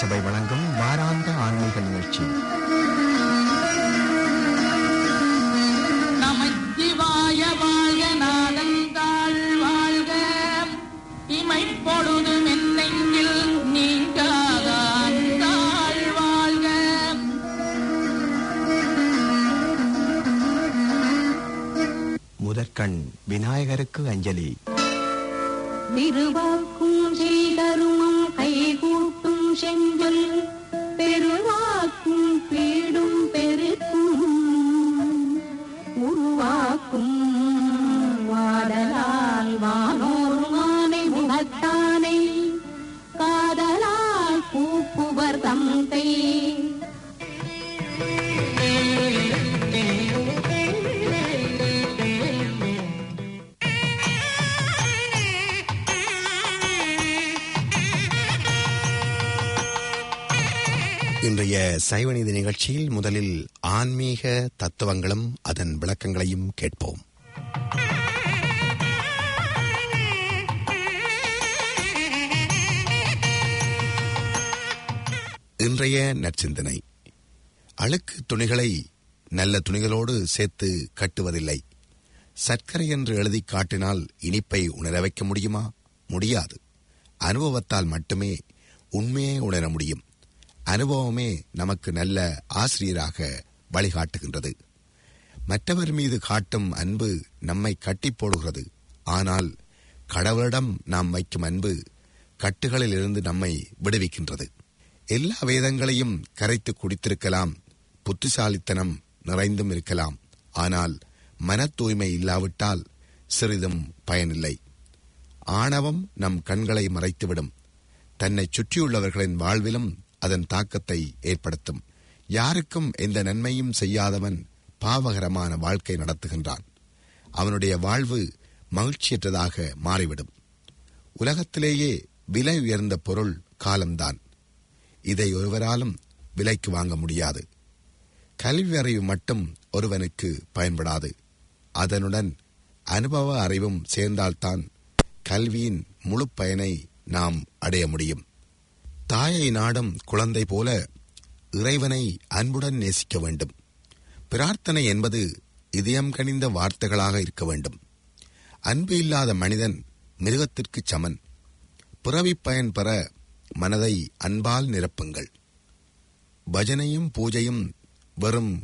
திருச்சபை வழங்கும் வாராந்த ஆன்மீக நிகழ்ச்சி நமச்சிவாய வாழ்க நாதந்தாள் வாழ்க இமைப்பொழுதும் என்னெங்கில் நீங்காதான் தாழ் வாழ்க முதற்கண் விநாயகருக்கு அஞ்சலி திருவாக்கும் செய்தருமம் கைகூட்டும் செஞ்சொல் பெருவாக்கும் பீடும் பெருக்கும் உருவாக்கும் வாடலால் வானோர் மானை முகத்தானை காதலால் கூப்புவர் தந்தை இன்றைய சைவநீதி நிகழ்ச்சியில் முதலில் ஆன்மீக தத்துவங்களும் அதன் விளக்கங்களையும் கேட்போம் இன்றைய நற்சிந்தனை அழுக்கு துணிகளை நல்ல துணிகளோடு சேர்த்து கட்டுவதில்லை சர்க்கரை என்று எழுதி காட்டினால் இனிப்பை உணர வைக்க முடியுமா முடியாது அனுபவத்தால் மட்டுமே உண்மையை உணர முடியும் அனுபவமே நமக்கு நல்ல ஆசிரியராக வழிகாட்டுகின்றது மற்றவர் மீது காட்டும் அன்பு நம்மை கட்டி போடுகிறது ஆனால் கடவுளிடம் நாம் வைக்கும் அன்பு கட்டுகளில் இருந்து நம்மை விடுவிக்கின்றது எல்லா வேதங்களையும் கரைத்து குடித்திருக்கலாம் புத்திசாலித்தனம் நிறைந்தும் இருக்கலாம் ஆனால் மன தூய்மை இல்லாவிட்டால் சிறிதும் பயனில்லை ஆணவம் நம் கண்களை மறைத்துவிடும் தன்னை சுற்றியுள்ளவர்களின் வாழ்விலும் அதன் தாக்கத்தை ஏற்படுத்தும் யாருக்கும் எந்த நன்மையும் செய்யாதவன் பாவகரமான வாழ்க்கை நடத்துகின்றான் அவனுடைய வாழ்வு மகிழ்ச்சியற்றதாக மாறிவிடும் உலகத்திலேயே விலை உயர்ந்த பொருள் காலம்தான் இதை ஒருவராலும் விலைக்கு வாங்க முடியாது கல்வி அறிவு மட்டும் ஒருவனுக்கு பயன்படாது அதனுடன் அனுபவ அறிவும் சேர்ந்தால்தான் கல்வியின் முழு பயனை நாம் அடைய முடியும் தாயை நாடும் குழந்தை போல இறைவனை அன்புடன் நேசிக்க வேண்டும் பிரார்த்தனை என்பது இதயம் கனிந்த வார்த்தைகளாக இருக்க வேண்டும் அன்பு இல்லாத மனிதன் மிருகத்திற்கு சமன் பிறவிப் பயன் பெற மனதை அன்பால் நிரப்புங்கள் பஜனையும் பூஜையும் வெறும்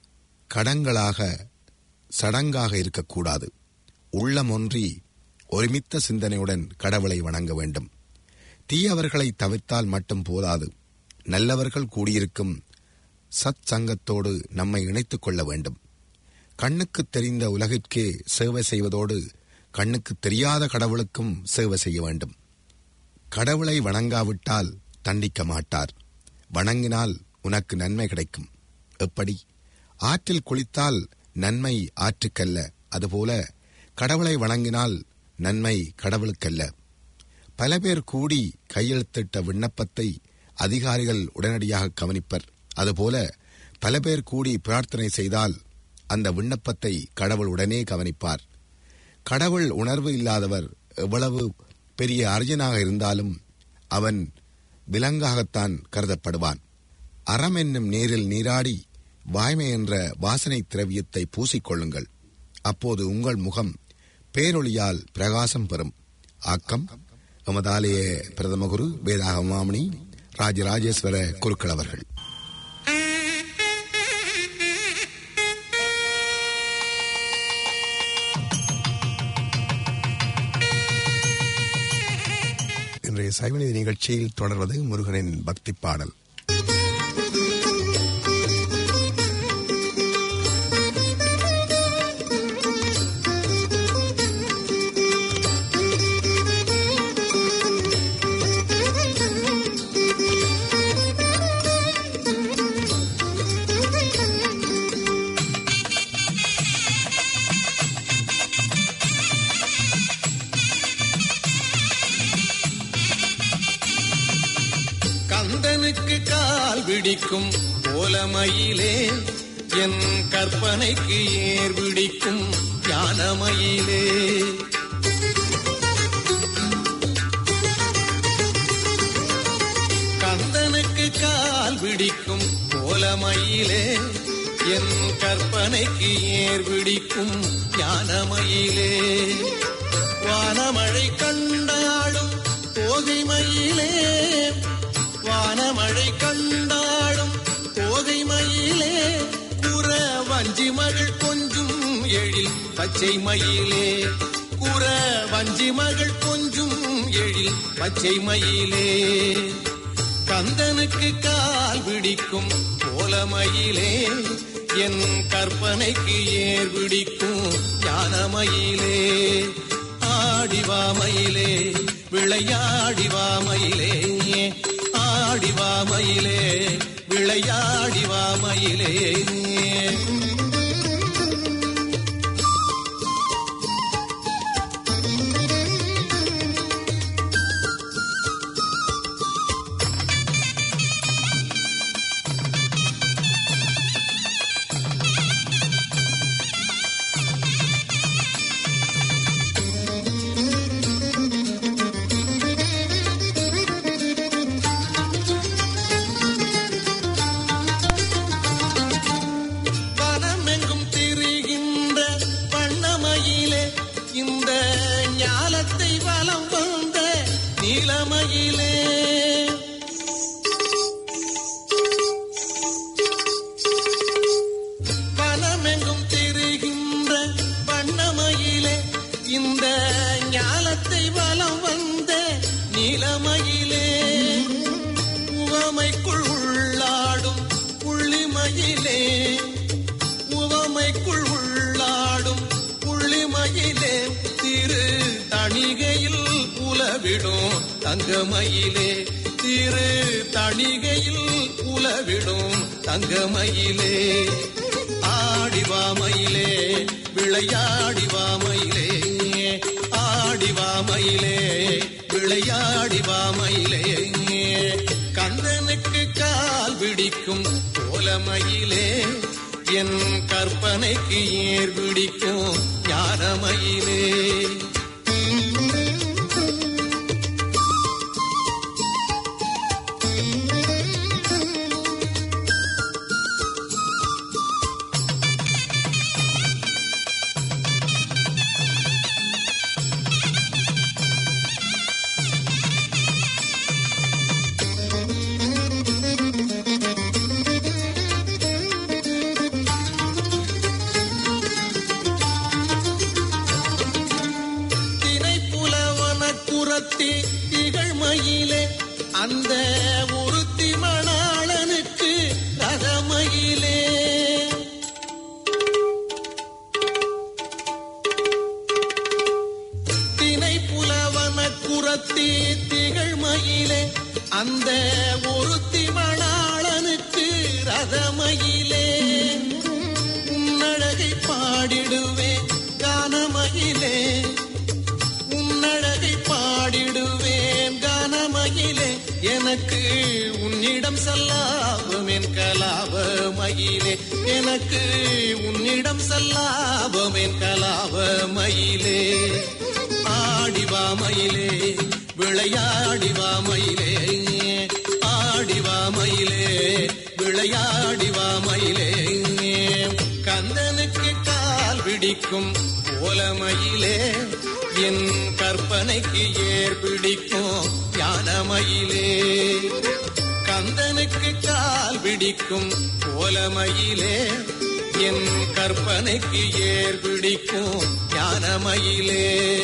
கடங்களாக சடங்காக இருக்கக்கூடாது உள்ளம் ஒன்றி ஒருமித்த சிந்தனையுடன் கடவுளை வணங்க வேண்டும் தீயவர்களை தவிர்த்தால் மட்டும் போதாது நல்லவர்கள் கூடியிருக்கும் சத் சங்கத்தோடு நம்மை இணைத்துக் கொள்ள வேண்டும் கண்ணுக்கு தெரிந்த உலகிற்கே சேவை செய்வதோடு கண்ணுக்கு தெரியாத கடவுளுக்கும் சேவை செய்ய வேண்டும் கடவுளை வணங்காவிட்டால் தண்டிக்க மாட்டார் வணங்கினால் உனக்கு நன்மை கிடைக்கும் எப்படி ஆற்றில் குளித்தால் நன்மை ஆற்றுக்கல்ல அதுபோல கடவுளை வணங்கினால் நன்மை கடவுளுக்கல்ல பல பேர் கூடி கையெழுத்திட்ட விண்ணப்பத்தை அதிகாரிகள் உடனடியாக கவனிப்பர் அதுபோல பல பேர் கூடி பிரார்த்தனை செய்தால் அந்த விண்ணப்பத்தை கடவுள் உடனே கவனிப்பார் கடவுள் உணர்வு இல்லாதவர் எவ்வளவு பெரிய அர்ஜனாக இருந்தாலும் அவன் விலங்காகத்தான் கருதப்படுவான் அறம் என்னும் நீரில் நீராடி வாய்மை என்ற வாசனை திரவியத்தை பூசிக்கொள்ளுங்கள் அப்போது உங்கள் முகம் பேரொளியால் பிரகாசம் பெறும் ஆக்கம் எமதாலய பிரதம குரு வேதாகமாமணி ராஜராஜேஸ்வர குருக்கள் அவர்கள் இன்றைய சைவநீதி நிகழ்ச்சியில் தொடர்வது முருகனின் பக்தி பாடல் கந்தனுக்கு கால் பிடிக்கும் கோலமயிலே என் கற்பனைக்கு ஏர் பிடிக்கும் ஞானமயிலே கந்தனுக்கு கோலமயிலே என் கற்பனைக்கு ஏர் பிடிக்கும் ஞானமயிலே வானமழை கண்டாடும் தோகை மயிலே வானமழை கண்டாடும் தோகை மயிலே குற வஞ்சி மகள் கொஞ்சும் எழில் பச்சை மயிலே குற வஞ்சி மகள் கொஞ்சும் எழில் பச்சை மயிலே கந்தனுக்கு கால் பிடிக்கும் கோலமயிலே என் கற்பனைக்கு ஏர் பிடிக்கும் ஞானமயிலே ஆடிவாமயிலே விளையாடிவாமயிலே ஆடிவாமயிலே விளையாடிவாமயிலே வனமெங்கும் திரிகின்ற வண்ணமயிலே இந்த ஞாலத்தை வலம் வந்த நீலமயிலே வனமெங்கும் திரிகின்ற வண்ணமயிலே இந்த ஞாலத்தை வலம் வந்த நீலமயிலே உவமைக்குள் உள்ளாடும் புள்ளிமயிலே உவமைக்குள் உள்ளாடும் புள்ளிமயிலே திரு தணிகையில் உலவிடும் தங்கமயிலே திரு தணிகையில் உலவிடும் தங்கமயிலே ஆடிவாமயிலே விளையாடிவாமயிலே ஆடிவாமயிலே விளையாடிவாமயிலே கந்தனுக்கு கால் பிடிக்கும் கோலமயிலே என் கற்பனைக்கு ஏர் பிடிக்கும் ஞானமயிலே திணைப்புலவன குரத்தி திகழ்மயிலே அந்த ஒருத்தி மணாளனுக்கு ரகமயிலே திணைப்புலவன குரத்தி திகழ்மயிலே அந்த ஒருத்தி மணாளனுக்கு ரதமயிலே உன்னழகை பாடிடுவேன் கானமயிலே உன்னழகை பாடிடுவேன் கானமயிலே எனக்கு உன்னிடம் செல்லாபம் என் கலாப மயிலே எனக்கு உன்னிடம் செல்லாபம் என் கலாப மயிலே ஆடிவா மயிலே விளையாடிவா மயிலே ஆடிவா மயிலே விளையாடிவா மயிலே கந்தனுக்கு கால் பிடிக்கும் கோலமயிலே என் கற்பனைக்கு ஏர் பிடிக்கும் ஞானமயிலே கந்தனுக்கு கால் பிடிக்கும் கோலமயிலே என் கற்பனைக்கு ஏர் பிடிக்கும் ஞானமயிலே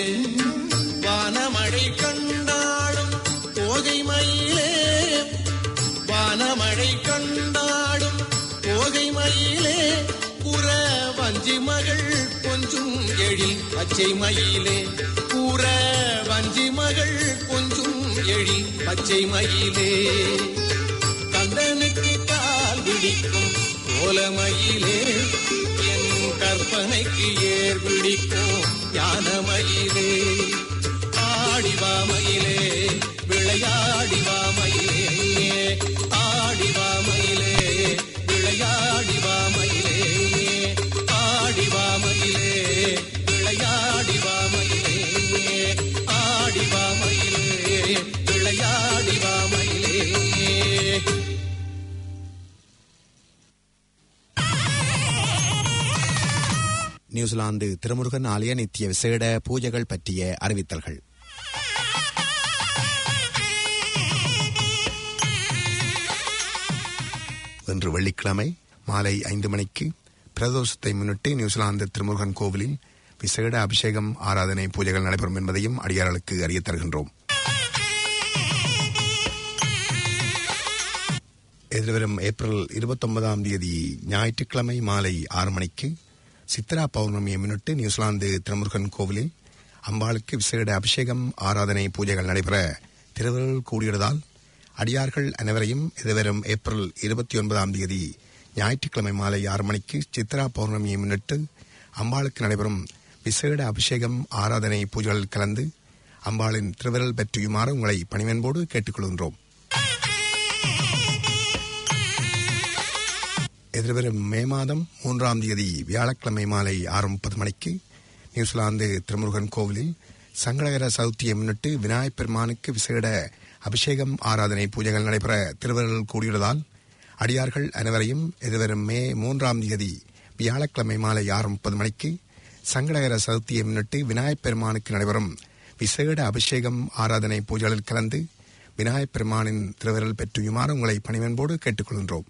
வானமழை கண்டாடும் தோகை மயிலே வானமழை கண்டாடும் தோகை மயிலே புற வஞ்சி மகள் கொஞ்சும் எழில் பச்சை மயிலே புற வஞ்சி மகள் கொஞ்சும் எழில் பச்சை மயிலே கந்தனுக்கு கால் பிடிக்கும் கோலமயிலே என் கற்பனைக்கு ஏர் பிடிக்கும் ஞானமயிலே ஆடிவா மயிலே விளையாடிவா மயிலே ஆடிவா மயிலே விளையாடிவா மயிலே ஆடிவா மயிலே விளையாடிவா மயிலே ஆடிவா மயிலே விளையாடிவா மயிலே நியூசிலாந்து திருமுருகன் ஆலய நித்திய விசேட பூஜைகள் பற்றிய அறிவித்தல்கள் இன்று வெள்ளிக்கிழமை மாலை ஐந்து மணிக்கு பிரதோஷத்தை முன்னிட்டு நியூசிலாந்து திருமுருகன் கோவிலில் விசேட அபிஷேகம் ஆராதனை பூஜைகள் நடைபெறும் என்பதையும் அடியார்களுக்கு அறியத் தருகின்றோம் எதிர்வரும் ஏப்ரல் இருபத்தொன்பதாம் தேதி ஞாயிற்றுக்கிழமை மாலை ஆறு மணிக்கு சித்ரா பௌர்ணமியை முன்னிட்டு நியூசிலாந்து திருமுருகன் கோவிலில் அம்பாளுக்கு விசேட அபிஷேகம் ஆராதனை பூஜைகள் நடைபெற திருவருள் கூடியுள்ளதால் அடியார்கள் அனைவரையும் எதிர்வரும் ஏப்ரல் இருபத்தி ஒன்பதாம் தேதி ஞாயிற்றுக்கிழமை மாலை ஆறு மணிக்கு சித்ரா பௌர்ணமியை முன்னிட்டு அம்பாளுக்கு நடைபெறும் விசேட அபிஷேகம் ஆராதனை பூஜைகளில் கலந்து அம்பாளின் திருவிரல் பெற்றியுமாறு உங்களை பணிவன்போடு கேட்டுக்கொள்கின்றோம் எதிர்வரும் மே மாதம் மூன்றாம் தேதி வியாழக்கிழமை மாலை ஆறு முப்பது மணிக்கு நியூசிலாந்து திருமுருகன் கோவிலில் சங்கடகர சதுர்த்தியை முன்னிட்டு விநாயகப் பெருமானுக்கு விசேட அபிஷேகம் ஆராதனை பூஜைகள் நடைபெற திருவருள் கூடியுள்ளதால் அடியார்கள் அனைவரையும் எதிர்வரும் மே மூன்றாம் தேதி வியாழக்கிழமை மாலை ஆறு முப்பது மணிக்கு சங்கடகர சதுர்த்தியை முன்னிட்டு விநாயகப் பெருமானுக்கு நடைபெறும் விசேட அபிஷேகம் ஆராதனை பூஜைகளில் கலந்து விநாயகப் பெருமானின் திருவருள் பெற்றுயுமாறு உங்களை பணிவன்போடு கேட்டுக்கொள்கின்றோம்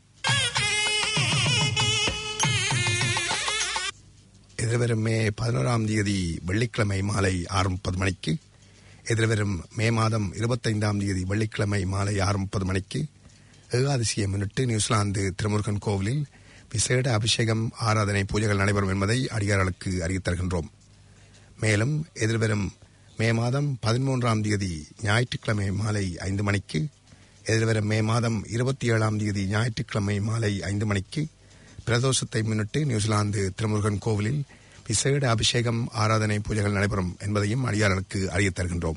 எதிர்வரும் மே பதினோராம் தேதி வெள்ளிக்கிழமை மாலை ஆறு முப்பது மணிக்கு எதிர்வரும் மே மாதம் இருபத்தைந்தாம் தேதி வெள்ளிக்கிழமை மாலை ஆறு முப்பது மணிக்கு ஏகாதசியை முன்னிட்டு நியூசிலாந்து திருமுருகன் கோவிலில் விசேட அபிஷேகம் ஆராதனை பூஜைகள் நடைபெறும் என்பதை அடியார்களுக்கு அறிவித் தருகின்றோம் மேலும் எதிர்வரும் மே மாதம் பதிமூன்றாம் தேதி ஞாயிற்றுக்கிழமை மாலை ஐந்து மணிக்கு எதிர்வரும் மே மாதம் இருபத்தி ஏழாம் தேதி ஞாயிற்றுக்கிழமை மாலை ஐந்து மணிக்கு பிரதோஷத்தை முன்னிட்டு நியூசிலாந்து திருமுருகன் கோவிலில் விசேட அபிஷேகம் ஆராதனை பூஜைகள் நடைபெறும் என்பதையும் அடியார்களுக்கு அறியத் தருகின்றோம்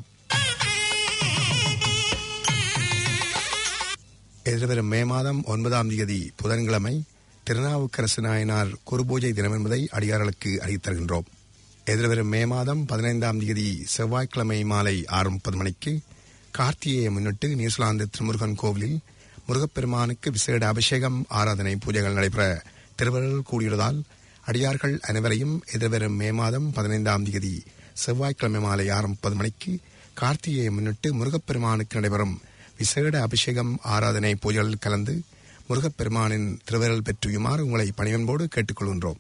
எதிர்வரும் மே மாதம் ஒன்பதாம் தேதி புதன்கிழமை திருநாவுக்கரசு நாயனார் குருபூஜை தினம் என்பதை அடியார்களுக்கு அறிவித் தருகின்றோம் எதிர்வரும் மே மாதம் பதினைந்தாம் தேதி செவ்வாய்க்கிழமை மாலை ஆறு முப்பது மணிக்கு கார்த்திகையை முன்னிட்டு நியூசிலாந்து திருமுருகன் கோவிலில் முருகப்பெருமானுக்கு விசேட அபிஷேகம் ஆராதனை பூஜைகள் நடைபெற திருவருள் கூடியுள்ளதால் அடியார்கள் அனைவரையும் எதிர்வரும் மே மாதம் பதினைந்தாம் தேதி செவ்வாய்க்கிழமை மாலை ஆறு முப்பது மணிக்கு கார்த்திகையை முன்னிட்டு முருகப்பெருமானுக்கு நடைபெறும் விசேட அபிஷேகம் ஆராதனை பூஜைகளில் கலந்து முருகப்பெருமானின் திருவருள் பெற்றுயுமாறு உங்களை பணிவன்போடு கேட்டுக்கொள்கின்றோம்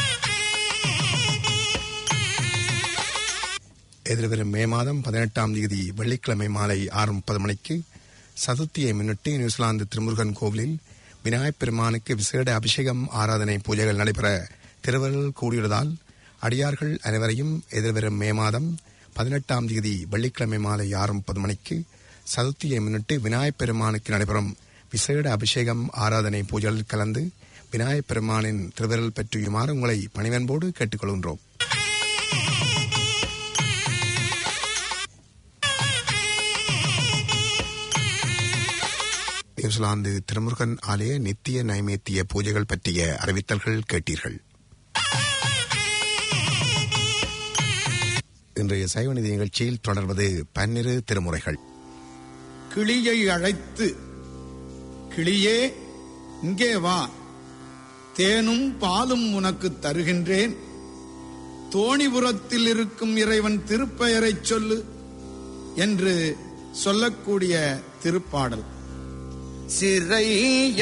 எதிர்வரும் மே மாதம் பதினெட்டாம் தேதி வெள்ளிக்கிழமை மாலை ஆறு முப்பது மணிக்கு சதுர்த்தியை முன்னிட்டு நியூசிலாந்து திருமுருகன் கோவிலில் விநாயகப் பெருமானுக்கு விசேட அபிஷேகம் ஆராதனை பூஜைகள் நடைபெற திருவருள் கூடியுள்ளதால் அடியார்கள் அனைவரையும் எதிர்வரும் மே மாதம் பதினெட்டாம் தேதி வெள்ளிக்கிழமை மாலை ஆறு முப்பது மணிக்கு சதுர்த்தியை முன்னிட்டு விநாயகப் பெருமானுக்கு நடைபெறும் விசேட அபிஷேகம் ஆராதனை பூஜைகளில் கலந்து விநாயகப் பெருமானின் திருவிரல் பெற்றியுமாறு உங்களை பணிவன்போடு கேட்டுக்கொள்கின்றோம் நியூசிலாந்து திருமுருகன் ஆலய நித்திய நைவேத்திய பூஜைகள் பற்றிய அறிவித்தல்கள் கேட்டீர்கள் இன்றைய சைவநிதி நிகழ்ச்சியில் தொடர்வது பன்னிரு திருமுறைகள் கிளியை அழைத்து கிளியே இங்கே வா தேனும் பாலும் உனக்கு தருகின்றேன் தோணிபுரத்தில் இருக்கும் இறைவன் திருப்பெயரைச் சொல்லு என்று சொல்லக்கூடிய திருப்பாடல் சிறையாரும்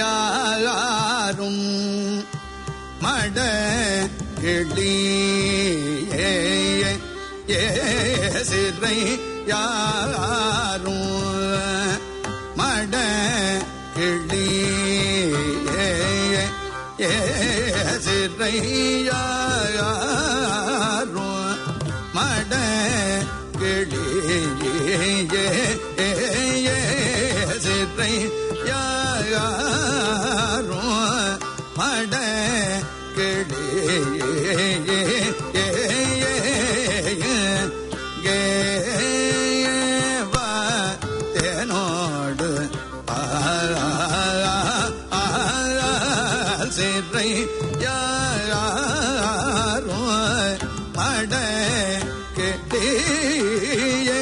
மட கிளியே ஏ சிறை யாரும் மட கிளியே ஏ சிறை யாரும் மட கிளியே சிறை யாரும் மட கிளியே தேனோடு சிறை யாரும் மட கெட்டியே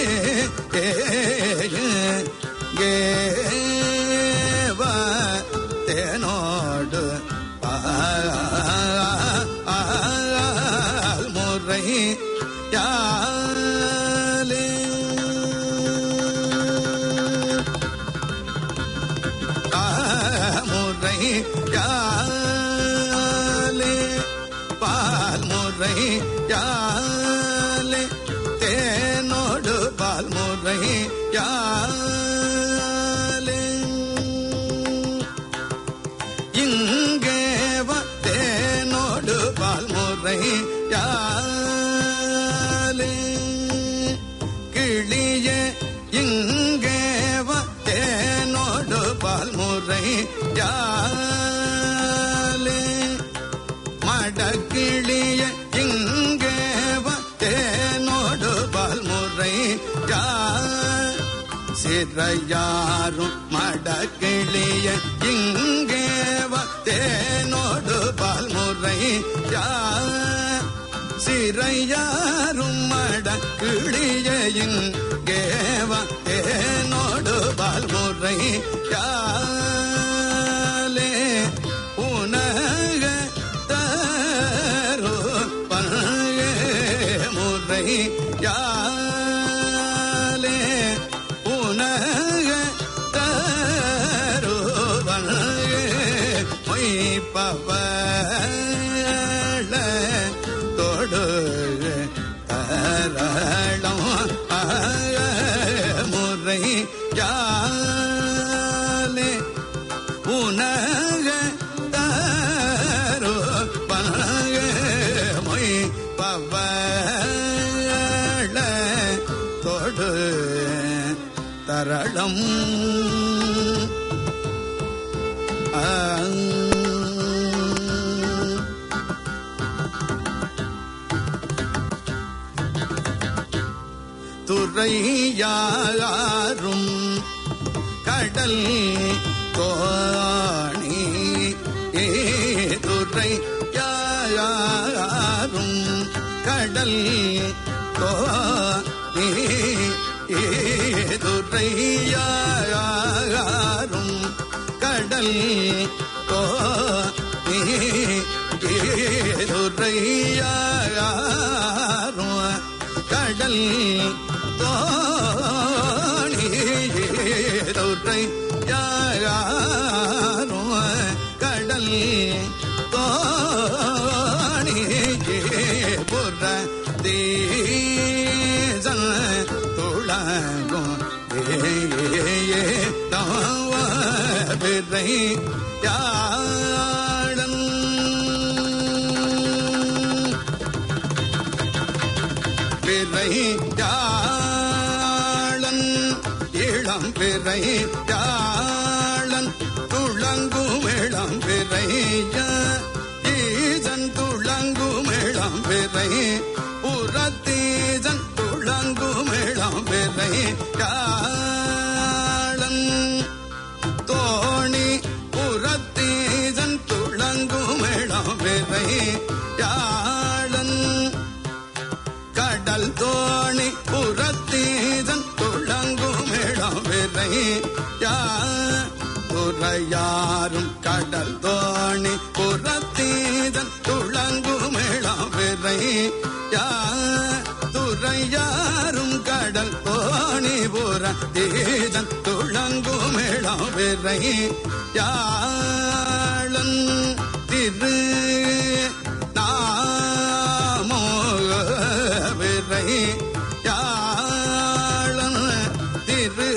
கேவ தேனோடு முறை யாலே இங்கே தேனோடு பால் முறை யாலே கிளிய இங்கே தேனோடு பால் முறை யாலே மடக்கிளிய இங்கே தேனோடு பல்முறை யா சிறையாரும் மடக்கிளிய இங்கே தேனோடு பல்முறை யா சிறையாரும் மடக்கிளிய இங்கே தேனோடு பல்முறை யாலே உனக தரோ பல்க முறை யாலே உனக தரோ பல்க மொய்ப்பவள தொடு தரளம் முறை யாலே உனக தரோ பனக மொய் பவள தொடு தரளம் ஆ துறையாரும் கடல் கோணி துறை யாரும் கடல் கோணி துறை யாரும் கடல் கோணி துறை யாரும் கடல் தோணி தொற்றை யாரும் கடல் தோணி புற தீசன் துளங்கும் ஏ தவ பிறை யாழன் பிறை யாழன் இளம் பிறை யாழன் துளங்கும் இளம் பிறை ஈசன் துளங்கும் இளம் பிறை புறத்தீசன் துளங்கும் இளம் பிறை யாழன் தோணி புறத்தீசன் துளங்கும் இளம் பிறை யாழன் கடல் தோணி புறத்தீதன் துளங்கும் இடம் விரை யாரும் கடல் தோணி புறத்தீதன் துளங்கும் இடம் விரை துறையாரும் கடல் தோணி புறத்தீதன் துளங்கும் இடம் விரை யாழன் திரு நாமோ விரை யாழன் திரு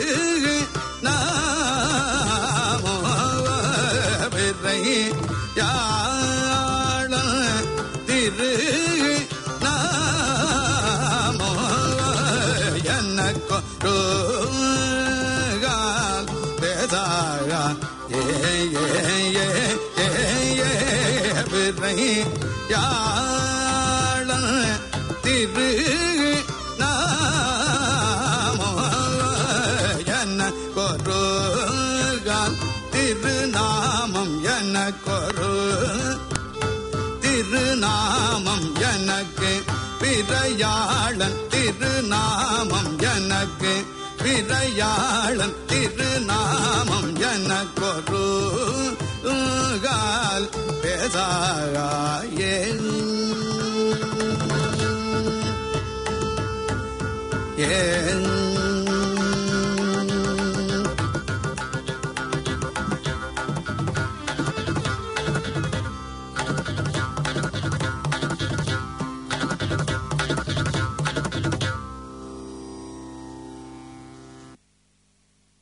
நாமோ விரை யாழன் திரு நாமோ எனக்கு பேதாக ஏ ஏ ஏ ஏ ஏ விரை யாழன் திரு நாமோ என்ன கொருகால் திருநாமம் எனக்கொரு திருநாமம் எனக்கு பிறையாளன் திருநாமம் எனக்கு பிறையாளன் திருநாமம் எனக்கொரு கால் பேசாயே ஏன்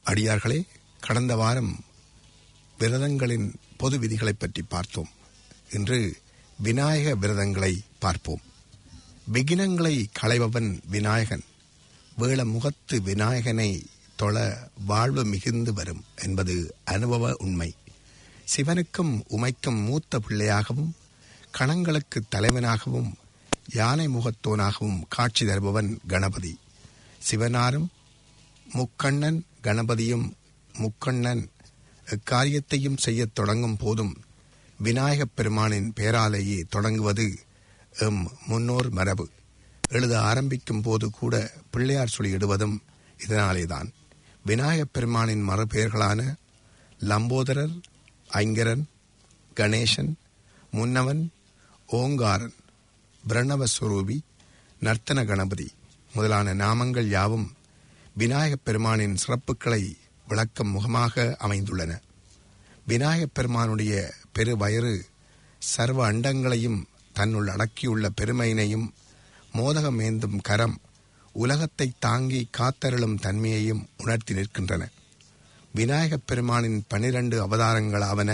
அடியார்களே கடந்த வாரம் விரதங்களின் பொது விதிகளைப் பற்றி பார்த்தோம் இன்று விநாயக விரதங்களை பார்ப்போம் விகினங்களை களைபவன் விநாயகன் வேள முகத்து விநாயகனை தொழ வாழ்வு மிகுந்து வரும் என்பது அனுபவ உண்மை சிவனுக்கும் உமைக்கும் மூத்த பிள்ளையாகவும் கணங்களுக்கு தலைவனாகவும் யானை முகத்தோனாகவும் காட்சி தருபவன் கணபதி சிவனாரும் முக்கண்ணன் கணபதியும் முக்கண்ணன் எக்காரியத்தையும் செய்யத் தொடங்கும் போதும் விநாயகப் பெருமானின் பெயராலேயே தொடங்குவது எம் முன்னோர் மரபு எழுத ஆரம்பிக்கும் போது கூட பிள்ளையார் சொல்லி இடுவதும் இதனாலேதான் விநாயகப் பெருமானின் மறுபெயர்களான லம்போதரர் ஐங்கரன் கணேசன் முன்னவன் ஓங்காரன் பிரணவஸ்வரூபி நர்த்தன கணபதி முதலான நாமங்கள் யாவும் விநாயகப் பெருமானின் சிறப்புகளை விளக்கும் முகமாக அமைந்துள்ளன விநாயகப் பெருமானுடைய பெருவயறு சர்வ அண்டங்களையும் தன்னுள் அடக்கியுள்ள பெருமையினையும் மோதகம் ஏந்தும் கரம் உலகத்தை தாங்கி காத்தருளும் தன்மையையும் உணர்த்தி நிற்கின்றன விநாயகப் பெருமானின் பனிரண்டு அவதாரங்களாவன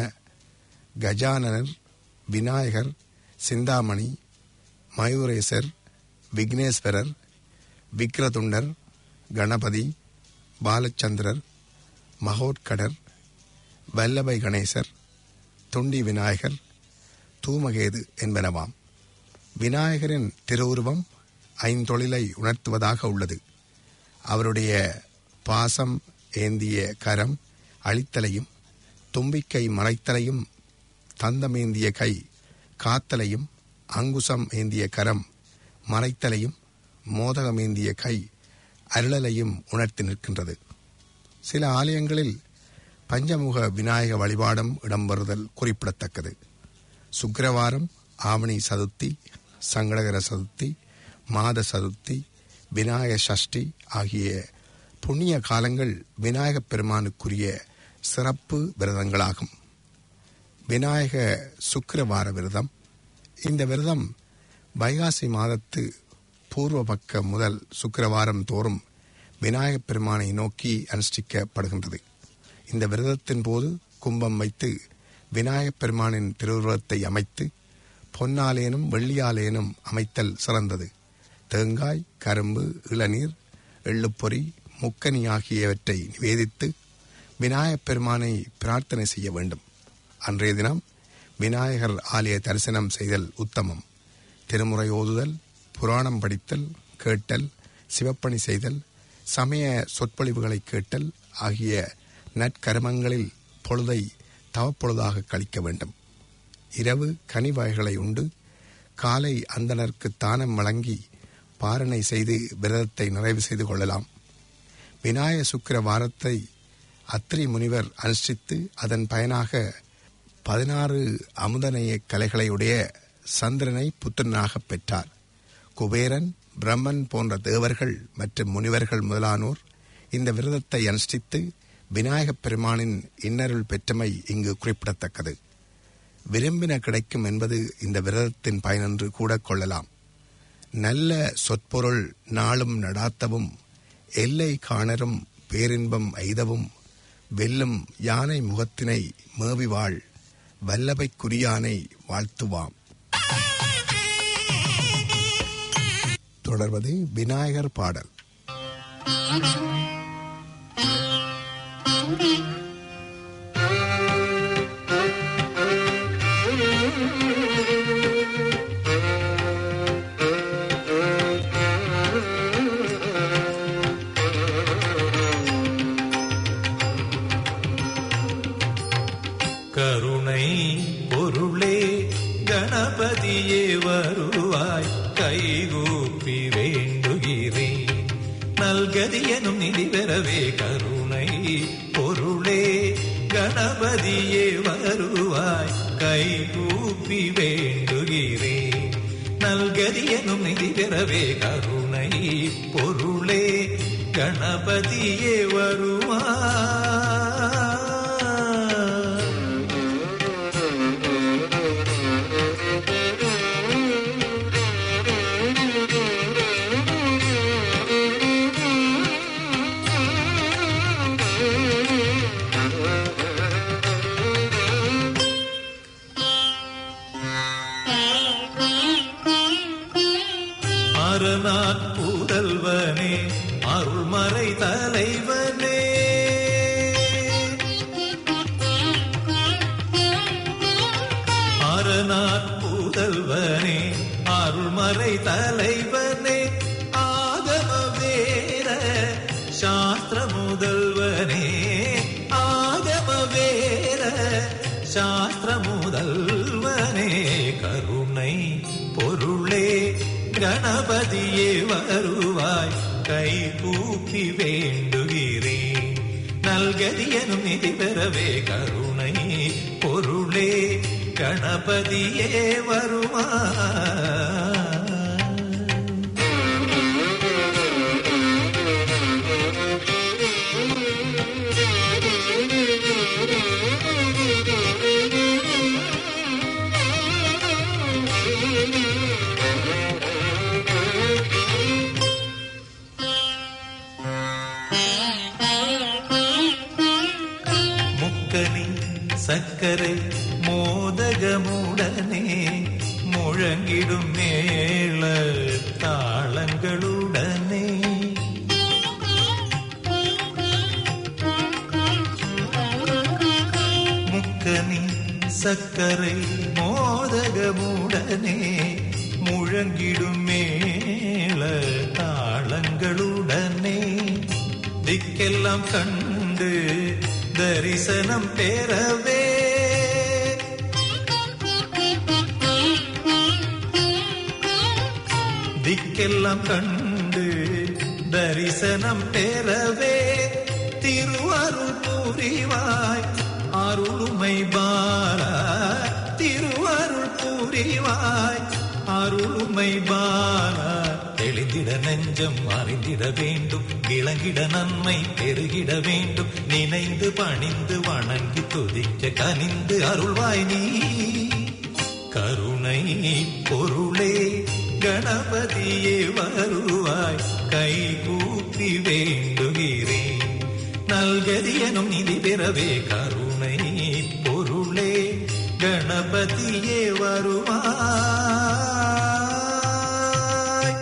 கஜானனர் விநாயகர் சிந்தாமணி மயூரேசர் விக்னேஸ்வரர் விக்ரதுண்டர் கணபதி பாலச்சந்திரர் மகோத்கடர் வல்லபை கணேசர் துண்டி விநாயகர் தூமகேது என்பனவாம் விநாயகரின் திருவுருவம் ஐந்தொழிலை உணர்த்துவதாக உள்ளது அவருடைய பாசம் ஏந்திய கரம் அழித்தலையும் தும்பிக்கை மறைத்தலையும் தந்தமேந்திய கை காத்தலையும் அங்குசம் ஏந்திய கரம் மறைத்தலையும் மோதகமேந்திய கை அருளலையும் உணர்த்தி நிற்கின்றது சில ஆலயங்களில் பஞ்சமுக விநாயக வழிபாடும் இடம்பெறுதல் குறிப்பிடத்தக்கது சுக்கிரவாரம் ஆவணி சதுர்த்தி சங்கடகர சதுர்த்தி மாத சதுர்த்தி விநாயக சஷ்டி ஆகிய புண்ணிய காலங்கள் விநாயகப் பெருமானுக்குரிய சிறப்பு விரதங்களாகும் விநாயக சுக்கிரவார விரதம் இந்த விரதம் வைகாசி மாதத்து பூர்வ பக்க முதல் சுக்கிரவாரம் தோறும் விநாயகப் பெருமானை நோக்கி அனுஷ்டிக்கப்படுகின்றது இந்த விரதத்தின் போது கும்பம் வைத்து விநாயகப் பெருமானின் திருவுருவத்தை அமைத்து பொன்னாலேனும் வெள்ளியாலேனும் அமைத்தல் சிறந்தது தேங்காய் கரும்பு இளநீர் எள்ளுப்பொறி முக்கனி ஆகியவற்றை நிவேதித்து விநாயகப் பெருமானை பிரார்த்தனை செய்ய வேண்டும் அன்றைய தினம் விநாயகர் ஆலய தரிசனம் செய்தல் உத்தமம் திருமுறை ஓதுதல் புராணம் படித்தல் கேட்டல் சிவப்பணி செய்தல் சமய சொற்பொழிவுகளை கேட்டல் ஆகிய நற்கர்மங்களில் பொழுதை தவப்பொழுதாக கழிக்க வேண்டும் இரவு கனி வகைகளை உண்டு காலை அந்தனருக்கு தானம் வழங்கி பாரணை செய்து விரதத்தை நிறைவு செய்து கொள்ளலாம் விநாயக சுக்கிர வாரத்தை அத்திரி முனிவர் அனுஷ்டித்து அதன் பயனாக பதினாறு அமுதநேய கலைகளையுடைய சந்திரனை புத்திரனாகப் பெற்றார் குபேரன் பிரம்மன் போன்ற தேவர்கள் மற்றும் முனிவர்கள் முதலானோர் இந்த விரதத்தை அனுஷ்டித்து விநாயகப் பெருமானின் இன்னருள் பெற்றமை இங்கு குறிப்பிடத்தக்கது விரும்பின கிடைக்கும் என்பது இந்த விரதத்தின் பயனென்று கூட கொள்ளலாம் நல்ல சொற்பொருள் நாளும் நடாத்தவும் எல்லை காணரும் பேரின்பம் எய்தவும் வெல்லும் யானை முகத்தினை மேவிவாள் வல்லபைக்குரியானை வாழ்த்துவாம் தொடர்வது விநாயகர் பாடல் கருணை பொருளே கணபதியே வருவாய் கைகூப்பி வேண்டுகிறேன் நல்கதி எனும் நிதி பெறவே கருணை பொருளே கணபதியே வருவாய் கைகூப்பி வேண்டுகிறேன் நல்கதி எனும் நிதி பெறவே கருணை பொருளே கணபதியே வருவாய் மறை தலைவனே ஆகம வேத சாஸ்திர முதல்வனே ஆகம வேத சாஸ்திர முதல்வனே கருணை பொருளே கணபதியே வருவாய் கை கூப்பி வேண்டுகிறேன் நல்கதியனும் நிதி பெறவே கருணை பொருளே கணபதியே வருவாய் முக்கனி சக்கரை மோதகமுடனே முழங்கிடும் மேள தாளங்களுடனே முக்கனி சக்கரை மோதகமுடனே முழங்கிடும் மேள தாளங்களுடனே திக்கெல்லாம் கண்டு தரிசனம் பெறவே திக்கெல்லாம் கண்டு தரிசனம் பெறவே திருவருள் புரிவாய் அருளுமை பாலா திருவருள் புரிவாய் அருளுமை பாலா தெளிந்திட நெஞ்சம் அறிந்திட வேண்டும் விளங்கிட நன்மை பெருகிட வேண்டும் நினைந்து பணிந்து வணங்கி துதிக்க கனிந்து அருள்வாய் நீ கருணை பொருளே கணபதியே வருவாய் கை கூப்பி வேண்டுகிறேன் நல்கதியனும் நிதி பெறவே கருணை பொருளே கணபதியே வருவாய்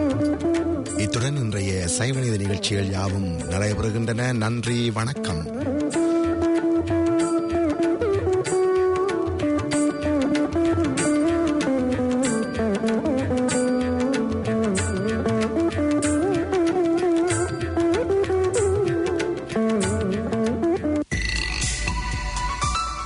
இத்துடன் இன்றைய சைவநீதி நிகழ்ச்சிகள் யாவும் நடைபெறுகின்றன நன்றி வணக்கம்